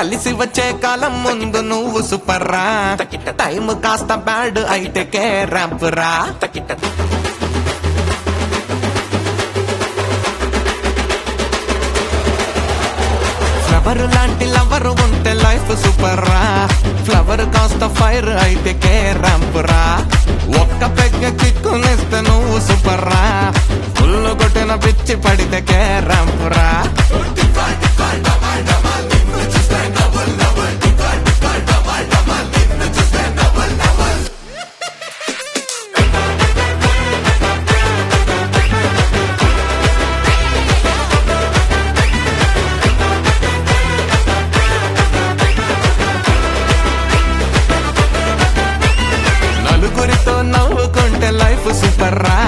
కలిసి వచ్చే కాలం ముందు నువ్వు సూపర్ రా టైం కాస్త బ్యాడ్ అయితే కే ర్యాంప్ రా ఫ్లవర్ లాంటి లవర్ ఉంటే లైఫ్ సూపర్ రా ఫ్లవర్ కాస్త ఫైర్ అయితే కే ర్యాంప్ రా ఒక్క పెగ్గ కిక్కునిస్తే నువ్వు సూపర్ రా ఫుల్ కొట్టిన పిచ్చి పడితే కే ర్యాంప్ రా నలుగురితో నవ్వుకుంటే లైఫ్ సూపర్ రా